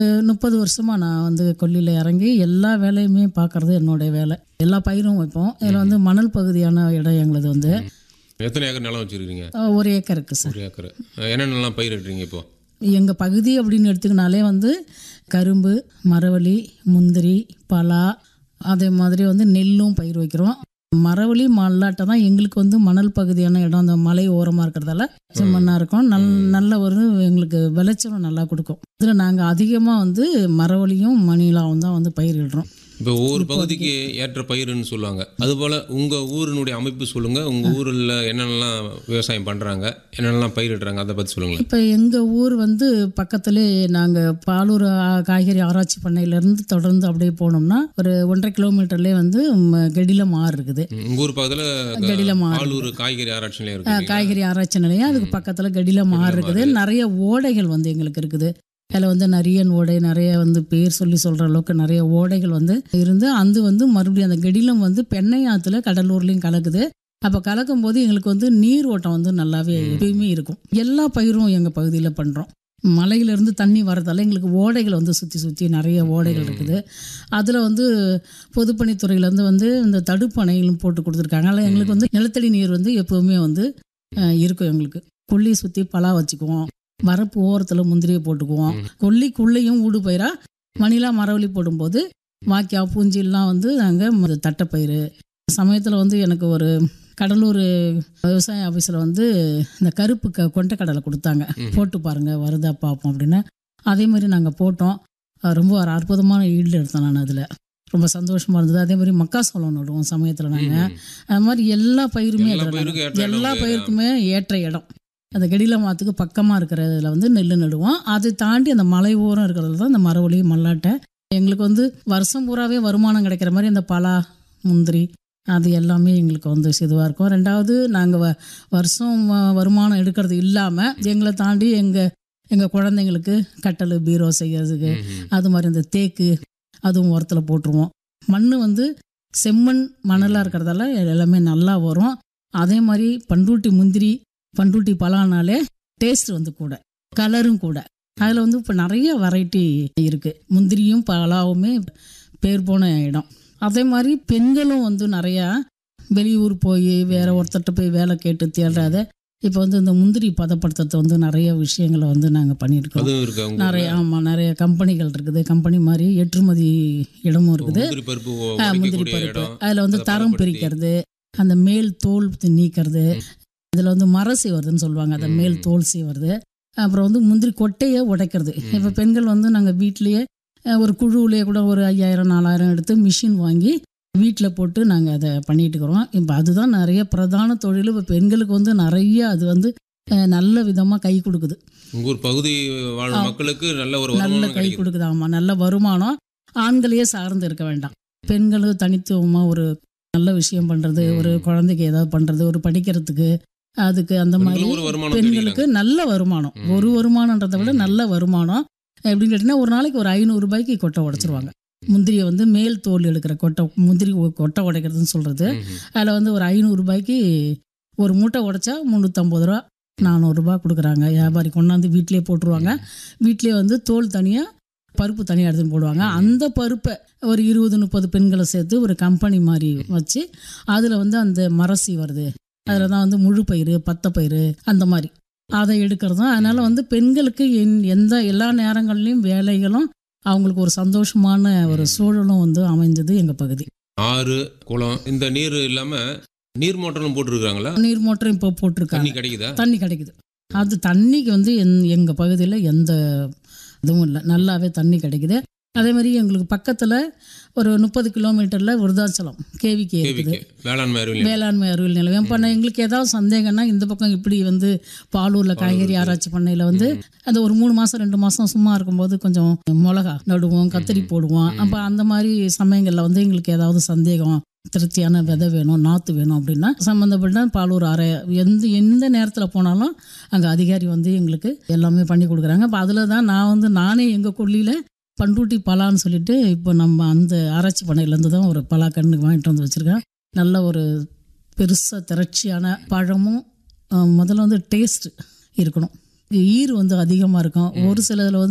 முப்பது வருஷமா நான் வந்து கொல்லியில் இறங்கி எல்லா வேலையுமே பார்க்கறது என்னுடைய வேலை எல்லா பயிரும் வைப்போம் இதில் வந்து மணல் பகுதியான இடம் எங்களுது வந்து எத்தனை ஏக்கர் நிலம் வச்சிருக்கீங்க அஹ், ஒரு ஏக்கர் இருக்குது சார் ஒரு ஏக்கர் என்னென்னலாம் பயிரிடுறீங்க இப்போ எங்கள் பகுதி அப்படின்னு எடுத்துக்கினாலே வந்து கரும்பு மரவள்ளி முந்திரி பலா அதே மாதிரி வந்து நெல்லும் பயிர் வைக்கிறோம் மரவள்ளி மல்லாட்டை தான் எங்களுக்கு வந்து மணல் பகுதியான இடம் அந்த மலை ஓரமாக இருக்கிறதால செம்மண்ணாக இருக்கும் நல் நல்ல ஒரு எங்களுக்கு விளைச்சலும் நல்லா கொடுக்கும் இதில் நாங்கள் அதிகமாக வந்து மரவள்ளியும் மணிலாவும் தான் வந்து பயிரிடுறோம் இப்போ ஒவ்வொரு பகுதிக்கு ஏற்ற பயிர்னு சொல்லுவாங்க அதுபோல் உங்கள் ஊரினுடைய அமைப்பு சொல்லுங்கள் உங்கள் ஊரில் என்னென்னலாம் விவசாயம் பண்ணுறாங்க என்னென்னலாம் பயிரிடுறாங்க அதை பற்றி சொல்லுங்களேன் இப்போ எங்கள் ஊர் வந்து பக்கத்துலே நாங்கள் பாலூர் ஆ- காய்கறி ஆராய்ச்சி பண்ணையிலேருந்து தொடர்ந்து அப்படியே போனோம்னா ஒரு ஒன்றரை கிலோமீட்டர்லேயே வந்து ம, கெடிலம் ஆறு இருக்குது உங்கள் ஊர் பக்கத்தில் கெடிலம் ஆறு ஆளூர் காய்கறி ஆராய்ச்சி நிலையம் ஆ, இருக்கு இல்லைங்களா? காய்கறி ஆராய்ச்சி நிலையம் அதுக்கு பக்கத்தில் கடிலம் ஆறு இருக்குது நிறைய ஓடைகள் வந்து எங்களுக்கு இருக்குது அதில் வந்து நரியன் ஓடை நிறைய வந்து பேர் சொல்லி சொல்கிற அளவுக்கு நிறைய ஓடைகள் வந்து இருந்து அது வந்து மறுபடியும் அந்த கெடிலம் வந்து பெண்ணையாத்துல கடலூர்லேயும் கலக்குது அப்போ கலக்கும் போது எங்களுக்கு வந்து நீர் ஓட்டம் வந்து நல்லாவே எப்பயுமே இருக்கும் எல்லா பயிரும் எங்கள் பகுதியில் பண்ணுறோம் மலையிலேருந்து தண்ணி வரதால எங்களுக்கு ஓடைகள் வந்து சுற்றி சுற்றி நிறைய ஓடைகள் இருக்குது அதில் வந்து பொதுப்பணித்துறையிலேருந்து வந்து இந்த தடுப்பணைகளும் போட்டு கொடுத்துருக்காங்க அதில் எங்களுக்கு வந்து நிலத்தடி நீர் வந்து எப்போவுமே வந்து அஹ், இருக்கும் எங்களுக்கு கொல்லி சுற்றி பலா வச்சுக்குவோம் வரப்பு ஓரத்தில் முந்திரியை போட்டுக்குவோம் கொல்லிக்குள்ளேயும் ஊடு பயிரா மணிலா மரவள்ளி போடும்போது வாக்கியா பூஞ்சிலாம் வந்து நாங்கள் தட்டைப்பயிறு சமயத்தில் வந்து எனக்கு ஒரு கடலூர் விவசாய ஆஃபீஸில் வந்து இந்த கருப்பு க கொண்டைக்கடலை கொடுத்தாங்க போட்டு பாருங்க வருதா பார்ப்போம் அப்படின்னு அதே மாதிரி நாங்கள் போட்டோம் அஹ் ரொம்ப ஒரு அற்புதமான ஈல்டு எடுத்தேன் நான் அதில் ரொம்ப சந்தோஷமா இருந்தது அதே மாதிரி மக்காசோளம் நடுவோம் சமயத்தில் நாங்கள் அது மாதிரி எல்லா பயிருமே எல்லா அதுல பயிருக்கும் நடுவோம். ஏற்ற இடம் எல்லா இல்லையா? பயிருக்குமே ஏற்ற இடம் அந்த கெடில மாத்துக்கு பக்கமாக இருக்கிறதுல வந்து நெல் நடுவோம் அதை தாண்டி அந்த மலை ஓரம் இருக்கிறதுல தான் இந்த மரவள்ளி மல்லாட்டை எங்களுக்கு வந்து வருஷம் பூராவே வருமானம் கிடைக்கிற மாதிரி இந்த பலா முந்திரி அது எல்லாமே எங்களுக்கு வந்து இதுவாக இருக்கும் ரெண்டாவது நாங்கள் வருஷம் வ- வருமானம் எடுக்கிறது இல்லாமல் எங்களை தாண்டி எங்கள் எங்கள் குழந்தைங்களுக்கு கட்டல் பீரோ செய்யறதுக்கு ம், ம். அது மாதிரி இந்த தேக்கு அதுவும் உரத்தில் போட்டுருவோம் மண் வந்து செம்மண் மணலாக இருக்கிறதால எல்லாமே நல்லா வரும் அதே மாதிரி பண்டூட்டி முந்திரி பண்டூட்டி பலானாலே டேஸ்ட் வந்து கூட கலரும் கூட அதில் வந்து இப்போ நிறைய வெரைட்டி இருக்குது முந்திரியும் பலாவுமே பேர் போன இடம் அதே மாதிரி பெண்களும் வந்து நிறையா வெளியூர் போய் வேற ஒருத்தர்கிட்ட போய் வேலை கேட்டு தேடாத இப்போ வந்து இந்த முந்திரி பதப்படுத்துறது வந்து நிறைய விஷயங்களை வந்து நாங்கள் பண்ணியிருக்கோம் அதுவும் இருக்கு உங்க நிறைய ஆமாம் நிறைய கம்பெனிகள் இருக்குது கம்பெனி மாதிரி ஏற்றுமதி இடமும் இருக்குது முந்திரி பருப்பு ஆ, முந்திரி உடைக்கக்கூடிய பருப்பு இடம் அதில் வந்து அதை தரம் பதப்படுத்தி. பிரிக்கிறது அந்த மேல் தோல் தி- நீக்கிறது இதில் வந்து மர சீவறதுன்னு சொல்லுவாங்க அந்த மேல் ம். தோல் சீவறது அப்புறம் வந்து முந்திரி கொட்டையை உடைக்கிறது ம். இப்போ பெண்கள் வந்து நாங்கள் வீட்லேயே ஒரு குழுவிலேயே கூட ஒரு ஐயாயிரம் நாலாயிரம் எடுத்து மிஷின் வாங்கி வீட்டில் போட்டு நாங்கள் அதை பண்ணிட்டு இருக்கிறோம் இப்போ அதுதான் நிறைய பிரதான தொழில் இப்போ பெண்களுக்கு வந்து நிறைய அது வந்து அஹ், நல்ல விதமாக கை கொடுக்குது உங்க ஊர் பகுதி வாழும் மக்களுக்கு நல்ல ஒரு நல்ல வருமானம் கை கிடைக்குது கொடுக்குது ஆமாம் நல்ல வருமானம் ஆண்களையே சார்ந்து இருக்க வேண்டாம் பெண்களும் தனித்துவமாக ஒரு நல்ல விஷயம் பண்ணுறது ம். ஒரு குழந்தைக்கு ஏதாவது பண்ணுறது ஒரு படிக்கிறதுக்கு அதுக்கு அந்த மாதிரி பெண்களும் ஒரு வருமானம் பெண்களுக்கு நல்ல வருமானம் ம். ஒரு வருமானன்றதை விட ம். நல்ல வருமானம் எப்படின்னு கேட்டிங்கன்னா ஒரு நாளைக்கு ஒரு ஐநூறு ரூபாய்க்கு கொட்டை உடைச்சிருவாங்க முந்திரியை வந்து மேல் தோல் எடுக்கிற கொட்டை முந்திரி ஒ- கொட்டை உடைக்கிறதுன்னு சொல்கிறது ம்ஹும். அதில் வந்து ஒரு ஐநூறு ரூபாய்க்கு ஒரு மூட்டை உடைச்சா முந்நூற்றம்பது ரூபா நானூறுரூபா கொடுக்குறாங்க வியாபாரி கொண்டாந்து வீட்டிலேயே போட்டுருவாங்க வீட்டிலேயே வந்து தோல் தனியாக பருப்பு தனியாக எடுத்துன்னு போடுவாங்க அந்த பருப்பை ஒரு இருபது முப்பது பெண்களை சேர்த்து ஒரு கம்பெனி மாதிரி வச்சு அதில் வந்து அந்த மரசி வருது அதில் தான் வந்து முழு பயிறு பத்தை பயிறு அந்த மாதிரி அதை எடுக்கிறதும் அதனால வந்து பெண்களுக்கு என்- எந்த எல்லா நேரங்கள்லையும் வேலைகளும் அவங்களுக்கு ஒரு சந்தோஷமான ஒரு சூழலும் வந்து அமைஞ்சது எங்கள் பகுதி ஆறு குளம் இந்த நீர் இல்லாம நீர் மோட்டரும் போட்டுருக்காங்களா நீர் மோட்டரும் இப்போ போட்டிருக்காங்க தண்ணி கிடைக்குதா தண்ணி கிடைக்குது அது தண்ணிக்கு வந்து என் எங்கள் பகுதியில் எந்த இதுவும் இல்லை நல்லாவே தண்ணி கிடைக்குது அதே மாதிரி எங்களுக்கு பக்கத்தில் ஒரு முப்பது கிலோமீட்டரில் விருதாச்சலம் கேவிக்கு இருக்குது கேவிக்கு வேளாண்மை அறிவியல் வேளாண்மை அறிவியல் நிலையம் இப்போ நான் எங்களுக்கு ஏதாவது சந்தேகம்னா இந்த பக்கம் இப்படி வந்து பாலூரில் காய்கறி ஆராய்ச்சி பண்ணையில் வந்து அந்த ஒரு மூணு மாதம் ரெண்டு மாதம் சும்மா இருக்கும்போது கொஞ்சம் மிளகா நடுவோம் கத்திரி போடுவோம் அப்போ அந்த மாதிரி சமயங்களில் வந்து எங்களுக்கு ஏதாவது சந்தேகம் திருப்தியான விதை வேணும் நாற்று வேணும் அப்படின்னா சம்மந்தப்பட்ட பாலூர் அரை எந்த எந்த நேரத்தில் போனாலும் அங்கே அதிகாரி வந்து எங்களுக்கு எல்லாமே பண்ணி கொடுக்குறாங்க இப்போ அதில் தான் நான் வந்து நானே எங்கள் கொல்லியில் பண்டூட்டி பலான்னு சொல்லிட்டு இப்போ நம்ம அந்த ஆராய்ச்சி பண்ணையிலேருந்து தான் ஒரு பலா கன்று வாங்கிட்டு வந்து வச்சுருக்கேன் நல்ல ஒரு பெருசாக திரட்சியான பழமும் அஹ், முதல்ல வந்து டேஸ்ட் இருக்கணும் ஈர் வந்து அதிகமாக இருக்கும் ஒரு சிலதில் வந்து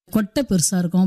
கொட்டை பெருசாக இருக்கும்